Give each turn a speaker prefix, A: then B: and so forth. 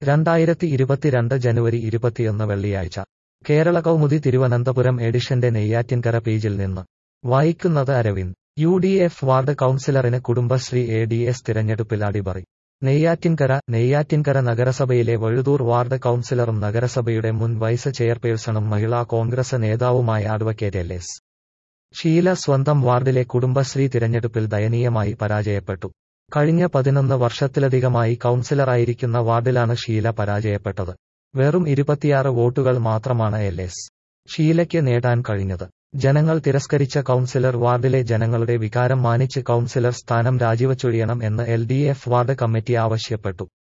A: രണ്ടായിരത്തി ഇരുപത്തിരണ്ട് ജനുവരി ഇരുപത്തിയൊന്ന് വെള്ളിയാഴ്ച കേരള കൗമുദി തിരുവനന്തപുരം എഡിഷന്റെ നെയ്യാറ്റിൻകര പേജിൽ നിന്ന് വായിക്കുന്നത് Aravind U D F ward കൗൺസിലറിന് കുടുംബശ്രീ എ ഡി എസ് തിരഞ്ഞെടുപ്പിൽ അടിപറി നെയ്യാറ്റിൻകര നെയ്യാറ്റിൻകര നഗരസഭയിലെ വഴുതൂർ വാർഡ് കൗൺസിലറും നഗരസഭയുടെ മുൻ വൈസ് ചെയർപേഴ്സണും മഹിളാ കോൺഗ്രസ് നേതാവുമായ അഡ്വക്കേറ്റ് എൽ എസ് ഷീല സ്വന്തം വാർഡിലെ കുടുംബശ്രീ തിരഞ്ഞെടുപ്പിൽ ദയനീയമായി പരാജയപ്പെട്ടു കഴിഞ്ഞ പതിനൊന്ന് വർഷത്തിലധികമായി കൗൺസിലറായിരിക്കുന്ന വാർഡിലാണ് ഷീല പരാജയപ്പെട്ടത് വെറും ഇരുപത്തിയാറ് വോട്ടുകൾ മാത്രമാണ് എൽ എസ് ഷീലയ്ക്ക് നേടാൻ കഴിഞ്ഞത് ജനങ്ങൾ തിരസ്കരിച്ച കൗൺസിലർ വാർഡിലെ ജനങ്ങളുടെ വികാരം മാനിച്ച് കൗൺസിലർ സ്ഥാനം രാജിവച്ചൊഴിയണം എന്ന് L D F ward committee ആവശ്യപ്പെട്ടു